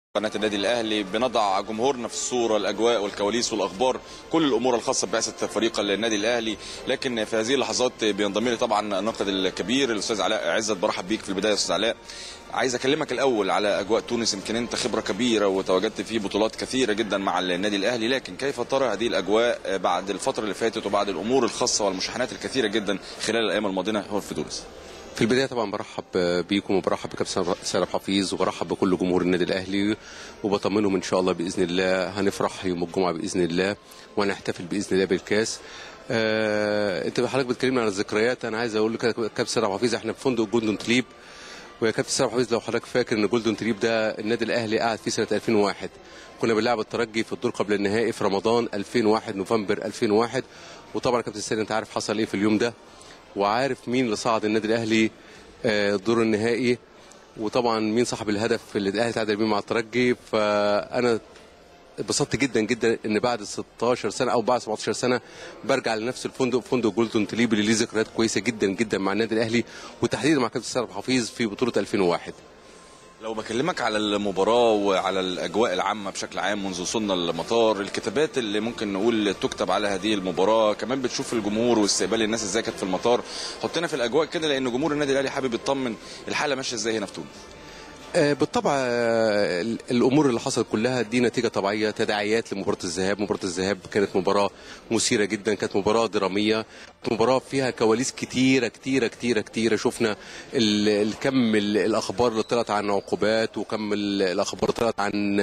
قناة النادي الأهلي بنضع جمهورنا في الصورة الأجواء والكواليس والأخبار كل الأمور الخاصة ببعثة فريق النادي الأهلي لكن في هذه اللحظات بينضم لي طبعا الناقد الكبير الأستاذ علاء عزت برحب بيك في البداية أستاذ علاء عايز أكلمك الأول على أجواء تونس يمكن أنت خبرة كبيرة وتواجدت في بطولات كثيرة جدا مع النادي الأهلي لكن كيف ترى هذه الأجواء بعد الفترة اللي فاتت وبعد الأمور الخاصة والمشاحنات الكثيرة جدا خلال الأيام الماضية هون في تونس في البدايه طبعا برحب بيكم وبرحب بكابتن سالم حفيظ وبرحب بكل جمهور النادي الاهلي وبطمنهم ان شاء الله باذن الله هنفرح يوم الجمعه باذن الله وهنحتفل باذن الله بالكاس آه، انت حضرتك بتكلمنا عن الذكريات انا عايز اقول لك كابتن سالم حفيظ احنا في فندق جولدن تليب ويا كابتن سالم حفيظ لو حضرتك فاكر ان جولدن تليب ده النادي الاهلي قعد فيه سنه 2001 كنا بنلعب الترجي في الدور قبل النهائي في رمضان 2001 نوفمبر 2001 وطبعا كابتن سالم انت عارف حصل ايه في اليوم ده وعارف مين اللي صعد النادي الاهلي الدور النهائي وطبعا مين صاحب الهدف اللي الاهلي تعادل بيه مع الترجي فانا اتبسطت جدا جدا ان بعد 16 سنه او بعد 17 سنه برجع لنفس الفندق فندق جولدن تليب اللي ليه ذكريات كويسه جدا جدا مع النادي الاهلي وتحديدا مع كابتن سالم حفيظ في بطوله 2001 لو بكلمك على المباراة وعلى الأجواء العامة بشكل عام منذ وصولنا المطار الكتابات اللي ممكن نقول تكتب على هذه المباراة كمان بتشوف الجمهور واستقبال الناس ازاي كانت في المطار حطينا في الأجواء كده لأن جمهور النادي الأهلي حابب يطمن الحالة ماشية ازاي هنا في تونس بالطبع الامور اللي حصلت كلها دي نتيجه طبيعيه تداعيات لمباراه الذهاب مباراه الذهاب كانت مباراه مثيره جدا كانت مباراه دراميه مباراه فيها كواليس كتيره كتيره كتيره كتيره شفنا الكم الاخبار اللي طلعت عن عقوبات وكم الاخبار اللي طلعت عن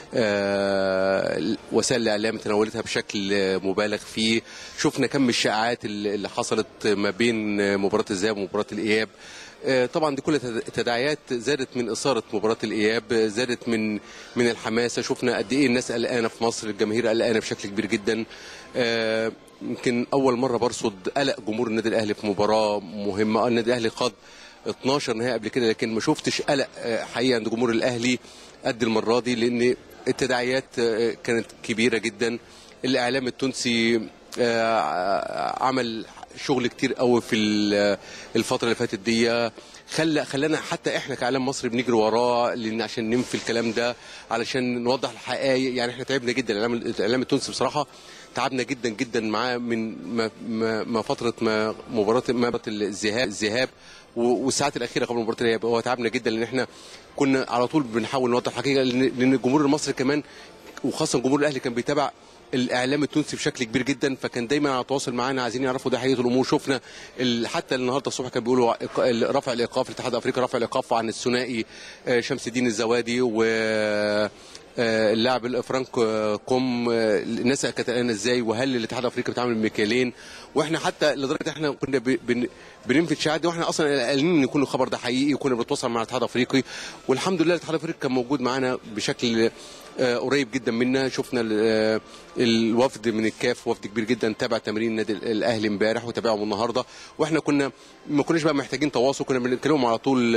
وسائل الاعلام تناولتها بشكل مبالغ فيه شفنا كم الشائعات اللي حصلت ما بين مباراه الذهاب ومباراه الاياب طبعا دي كل التداعيات زادت من اثاره مباراه الاياب زادت من من الحماسه شفنا قد ايه الناس قلقانه في مصر الجماهير قلقانه بشكل كبير جدا يمكن اول مره برصد قلق جمهور النادي الاهلي في مباراه مهمه النادي الاهلي خاض 12 نهائي قبل كده لكن ما شفتش قلق حقيقه عند جمهور الاهلي قد المره دي لان التداعيات كانت كبيره جدا الاعلام التونسي عمل شغل كتير قوي في الفتره اللي فاتت دي خلى خلانا حتى احنا كاعلام مصري بنجري وراه لان عشان ننفي الكلام ده علشان نوضح الحقائق يعني احنا تعبنا جدا الاعلام الاعلام التونسي بصراحه تعبنا جدا جدا معاه من ما, ما, ما فتره ما مباراه ما الذهاب الذهاب والساعات الاخيره قبل مباراه الاياب هو تعبنا جدا لان احنا كنا على طول بنحاول نوضح الحقيقه لان الجمهور المصري كمان وخاصه جمهور الاهلي كان بيتابع الاعلام التونسي بشكل كبير جدا فكان دايما على تواصل معانا عايزين يعرفوا ده حقيقه الامور شفنا حتى النهارده الصبح كانوا بيقولوا رفع الايقاف الاتحاد الافريقي رفع الايقاف عن الثنائي شمس الدين الزوادي و اللاعب فرانك كوم الناس كانت قلقانه ازاي وهل الاتحاد الافريقي بيتعامل بمكيالين واحنا حتى لدرجه احنا كنا بننفي الشائعات دي واحنا اصلا قلقانين ان يكون الخبر ده حقيقي وكنا بنتواصل مع الاتحاد الافريقي والحمد لله الاتحاد الافريقي كان موجود معانا بشكل قريب جدا منا شفنا الوفد من الكاف وفد كبير جدا تابع تمرين النادي الاهلي امبارح وتابعهم النهارده واحنا كنا ما كناش بقى محتاجين تواصل كنا بنتكلموا على طول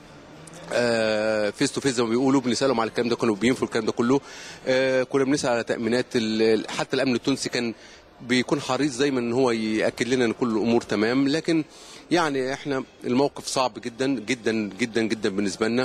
فيس تو فيس زي ما بيقولوا بنسالهم على الكلام ده كانوا بينفوا الكلام ده كله كنا بنسال على تامينات حتى الامن التونسي كان بيكون حريص دايما ان هو ياكد لنا ان كل الامور تمام لكن يعني احنا الموقف صعب جدا جدا جدا جدا بالنسبه لنا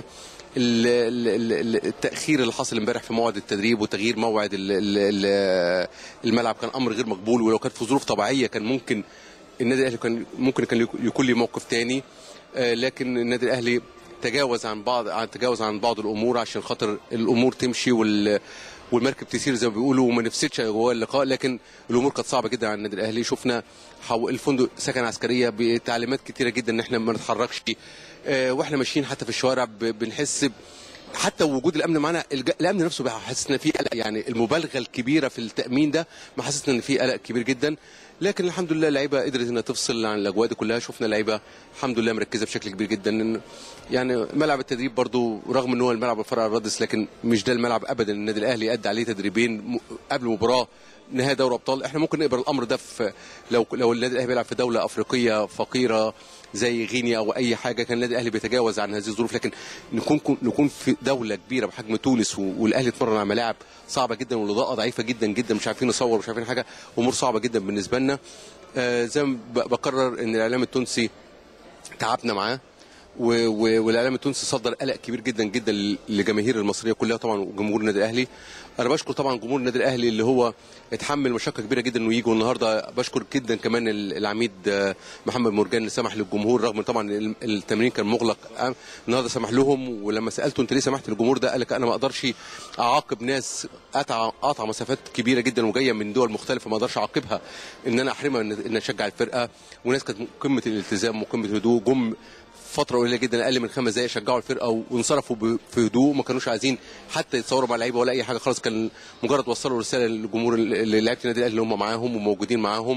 التاخير اللي حصل امبارح في موعد التدريب وتغيير موعد الملعب كان امر غير مقبول ولو كانت في ظروف طبيعيه كان ممكن النادي الاهلي كان ممكن كان يكون لي موقف تاني لكن النادي الاهلي تجاوز عن بعض تجاوز عن بعض الامور عشان خاطر الامور تمشي وال والمركب تسير زي ما بيقولوا وما نفسدش جوه اللقاء لكن الامور كانت صعبه جدا على النادي الاهلي شفنا الفندق سكن عسكريه بتعليمات كتيره جدا ان احنا ما نتحركش واحنا ماشيين حتى في الشوارع بنحس حتى وجود الامن معانا الامن نفسه بيحسسنا فيه قلق يعني المبالغه الكبيره في التامين ده محسسنا ان في قلق كبير جدا لكن الحمد لله اللعيبه قدرت انها تفصل عن الاجواء دي كلها شفنا لعيبه الحمد لله مركزه بشكل كبير جدا يعني ملعب التدريب برضو رغم ان هو الملعب الفرع الرادس لكن مش ده الملعب ابدا النادي الاهلي ادى عليه تدريبين قبل مباراه نهائي دوري ابطال احنا ممكن نقبل الامر ده في لو لو النادي الاهلي بيلعب في دوله افريقيه فقيره زي غينيا او اي حاجه كان النادي الاهلي بيتجاوز عن هذه الظروف لكن نكون نكون في دوله كبيره بحجم تونس والاهلي اتمرن على ملاعب صعبه جدا والاضاءه ضعيفه جدا جدا مش عارفين نصور مش عارفين حاجه امور صعبه جدا بالنسبه لنا آه زي ما بكرر ان الاعلام التونسي تعبنا معاه و- و- والاعلام التونسي صدر قلق كبير جدا جدا للجماهير المصريه كلها طبعا وجمهور النادي الاهلي انا بشكر طبعا جمهور النادي الاهلي اللي هو اتحمل مشقه كبيره جدا انه يجوا النهارده بشكر جدا كمان ال- العميد آه، محمد مرجان اللي سمح للجمهور رغم طبعا ال- التمرين كان مغلق آه، النهارده سمح لهم ولما سالته انت ليه سمحت للجمهور ده قال لك انا ما اقدرش اعاقب ناس قطع قطع مسافات كبيره جدا وجايه من دول مختلفه ما اقدرش اعاقبها ان انا احرمها ان إن اشجع الفرقه وناس كانت قمه الالتزام وقمه الهدوء جم فتره قليله جدا اقل من خمس دقائق شجعوا الفرقه وانصرفوا ب- في هدوء ما كانوش عايزين حتى يتصوروا مع اللعيبه ولا اي حاجه خالص كان مجرد وصلوا رساله للجمهور اللي لعيبه النادي الاهلي اللي هم معاهم وموجودين معاهم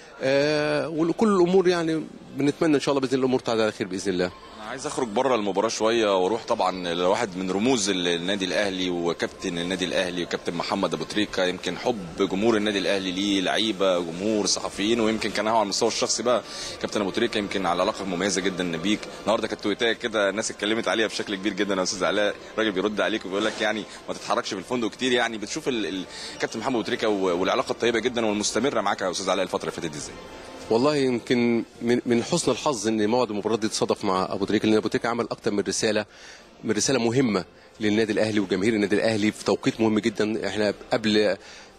آه وكل الامور يعني بنتمنى ان شاء الله باذن الله الامور تعدي على خير باذن الله انا عايز اخرج بره المباراه شويه واروح طبعا لواحد من رموز النادي الاهلي وكابتن النادي الاهلي وكابتن محمد ابو تريكه يمكن حب جمهور النادي الاهلي ليه لعيبه جمهور صحفيين ويمكن كان هو على المستوى الشخصي بقى كابتن ابو تريكه يمكن على علاقه مميزه جدا بيك النهارده كانت تويتايه كده الناس اتكلمت عليها بشكل كبير جدا يا استاذ علاء الراجل بيرد عليك وبيقول لك يعني ما تتحركش في الفندق كتير يعني بتشوف ال- ال- كابتن محمد ابو تريكه و- والعلاقه الطيبه جدا والمستمره معاك يا استاذ علاء الفتره اللي فاتت دي ازاي والله يمكن من من حسن الحظ ان موعد المباراه دي اتصادف مع ابو تريكه لان ابو تريكه عمل اكتر من رساله من رساله مهمه للنادي الاهلي وجماهير النادي الاهلي في توقيت مهم جدا احنا قبل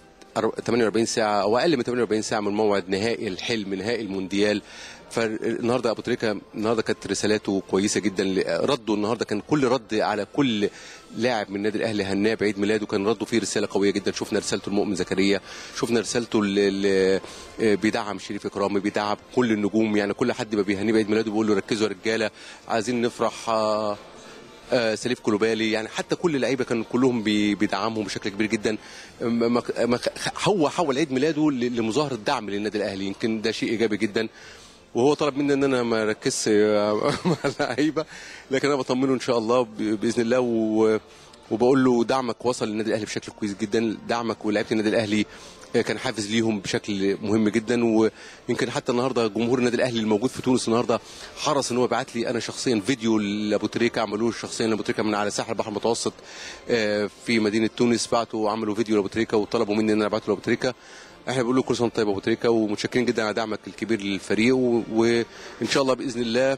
أر- 48 ساعه او اقل من 48 ساعه من موعد نهائي الحلم نهائي المونديال فالنهارده ابو تريكه النهارده كانت رسالاته كويسه جدا رده النهارده كان كل رد على كل لاعب من النادي الاهلي هناه بعيد ميلاده كان رده فيه رساله قويه جدا شفنا رسالته المؤمن زكريا شفنا رسالته اللي بيدعم شريف اكرامي بيدعم كل النجوم يعني كل حد ما بيهنيه بعيد ميلاده بيقول له ركزوا يا رجاله عايزين نفرح آه، آه، سليف كلوبالي يعني حتى كل اللعيبه كانوا كلهم بي- بيدعمهم بشكل كبير جدا ما- ما- ما- هو حول عيد ميلاده ل- لمظاهره دعم للنادي الاهلي يمكن ده شيء ايجابي جدا وهو طلب مني ان انا ما اركزش مع اللعيبه لكن انا بطمنه ان شاء الله ب- باذن الله و وبقول له دعمك وصل للنادي الاهلي بشكل كويس جدا دعمك ولاعيبه النادي الاهلي كان حافز ليهم بشكل مهم جدا ويمكن حتى النهارده جمهور النادي الاهلي الموجود في تونس النهارده حرص ان هو يبعت لي انا شخصيا فيديو لابو تريكه عملوه شخصيا لابو تريكه من على ساحل البحر المتوسط آه، في مدينه تونس بعتوا عملوا فيديو لابو تريكه وطلبوا مني ان انا ابعته لابو تريكه احنا بنقول له كل سنه وأنت طيب يا ابو تريكه ومتشكرين جدا على دعمك الكبير للفريق و- وان شاء الله باذن الله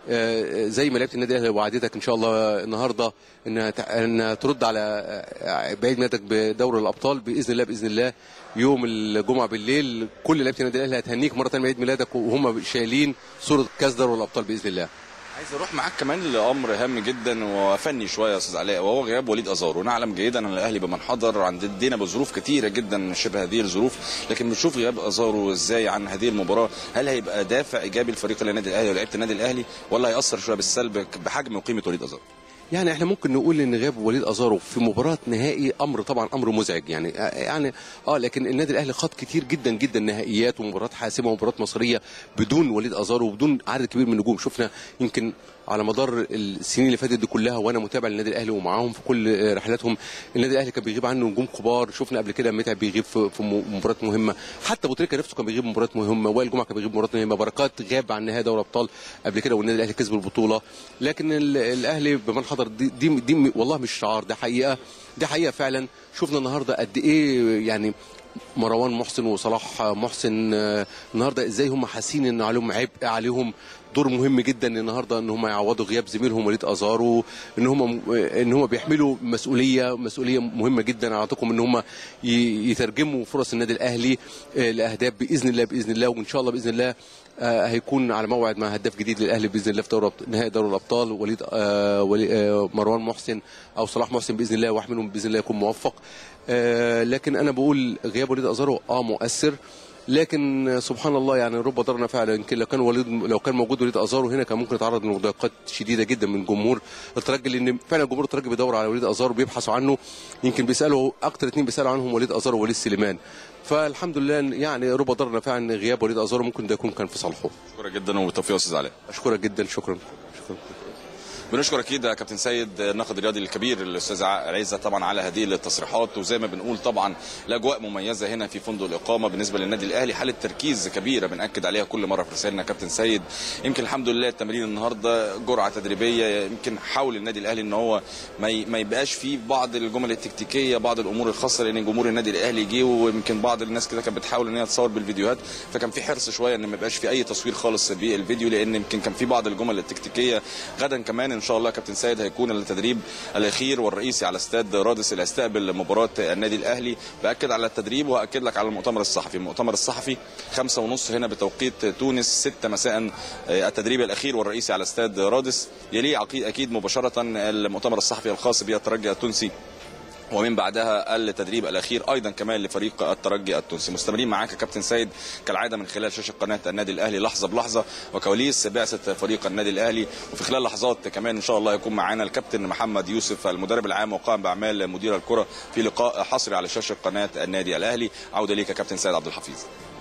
آه، زي ما لعبت النادي الاهلي وعدتك ان شاء الله النهارده انها تع- انها ترد على آه، بعيد ميلادك بدوري الابطال باذن الله باذن الله يوم الجمعه بالليل كل لعيبه النادي الاهلي هتهنيك مره ثانيه بعيد ميلادك وهم شايلين صوره كاس دوري الابطال باذن الله عايز اروح معاك كمان لامر هام جدا وفني شويه يا استاذ علاء وهو غياب وليد ازار ونعلم جيدا ان الاهلي بمن حضر عندنا بظروف كتيره جدا شبه هذه الظروف لكن بنشوف غياب ازارو ازاي عن هذه المباراه هل هيبقى دافع ايجابي لفريق النادي الاهلي ولعيبه النادي الاهلي ولا هياثر شويه بالسلب بحجم وقيمه وليد ازار يعني احنا ممكن نقول ان غياب وليد ازارو في مباراه نهائي امر طبعا امر مزعج يعني يعني اه لكن النادي الاهلي خاض كتير جدا جدا نهائيات ومباريات حاسمه ومباريات مصريه بدون وليد ازارو وبدون عدد كبير من النجوم شفنا يمكن على مدار السنين اللي فاتت دي كلها وانا متابع للنادي الاهلي ومعاهم في كل رحلاتهم النادي الاهلي كان بيغيب عنه نجوم كبار شفنا قبل كده متعب بيغيب في في مباريات مهمه حتى ابو تريكه نفسه كان بيغيب مباريات مهمه وائل جمعه كان بيغيب مباريات مهمه بركات غاب عن نهائي دوري ابطال قبل كده والنادي الاهلي كسب البطوله لكن ال- الاهلي بمن حضر دي, دي, دي والله مش شعار ده حقيقه دي حقيقه فعلا شفنا النهارده قد ايه يعني مروان محسن وصلاح محسن آه، النهارده ازاي هم حاسين ان عليهم عبء عليهم دور مهم جدا النهارده ان هم يعوضوا غياب زميلهم وليد ازارو ان هم ان هم بيحملوا مسؤوليه مسؤوليه مهمه جدا اعتقد ان هم ي- يترجموا فرص النادي الاهلي آه، لاهداف باذن الله باذن الله وان شاء الله باذن الله آه، هيكون على موعد مع هداف جديد للاهلي باذن الله في دوري أبط- نهائي دوري الابطال وليد آه، ولي آه، مروان محسن او صلاح محسن باذن الله واحد منهم باذن الله يكون موفق آه، لكن انا بقول غياب وليد ازارو اه مؤثر لكن سبحان الله يعني رب ضرنا فعلا يمكن لو كان وليد لو كان موجود وليد ازارو هنا كان ممكن يتعرض لمضايقات شديده جدا من جمهور الترجي لان فعلا جمهور الترجي بيدور على وليد ازارو بيبحثوا عنه يمكن بيسالوا اكتر اثنين بيسالوا عنهم وليد ازارو ووليد سليمان فالحمد لله يعني رب ضرنا فعلا غياب وليد ازارو ممكن ده يكون كان في صالحه شكرا جدا وبالتوفيق يا استاذ علاء اشكرك جدا شكرا شكرا بنشكر اكيد يا كابتن سيد الناقد الرياضي الكبير الاستاذ عزت طبعا على هذه التصريحات وزي ما بنقول طبعا الاجواء مميزه هنا في فندق الاقامه بالنسبه للنادي الاهلي حاله تركيز كبيره بناكد عليها كل مره في رسائلنا كابتن سيد يمكن الحمد لله التمرين النهارده جرعه تدريبيه يمكن حاول النادي الاهلي ان هو ما ي- ما يبقاش فيه بعض الجمل التكتيكيه بعض الامور الخاصه لان جمهور النادي الاهلي جه ويمكن بعض الناس كده كانت بتحاول ان هي تصور بالفيديوهات فكان في حرص شويه ان ما يبقاش في اي تصوير خالص بالفيديو لان يمكن كان في بعض الجمل التكتيكيه غدا كمان ان شاء الله كابتن سيد هيكون التدريب الاخير والرئيسي على استاد رادس اللي هيستقبل مباراه النادي الاهلي باكد على التدريب واكد لك على المؤتمر الصحفي المؤتمر الصحفي خمسة ونص هنا بتوقيت تونس 6 مساء آه، التدريب الاخير والرئيسي على استاد رادس يليه عقي- اكيد مباشره المؤتمر الصحفي الخاص بالترجي التونسي ومن بعدها التدريب الاخير ايضا كمان لفريق الترجي التونسي مستمرين معاك يا كابتن سيد كالعاده من خلال شاشه قناه النادي الاهلي لحظه بلحظه وكواليس بعثه فريق النادي الاهلي وفي خلال لحظات كمان ان شاء الله يكون معانا الكابتن محمد يوسف المدرب العام وقائم باعمال مدير الكره في لقاء حصري على شاشه قناه النادي الاهلي عوده ليك يا كابتن سيد عبد الحفيظ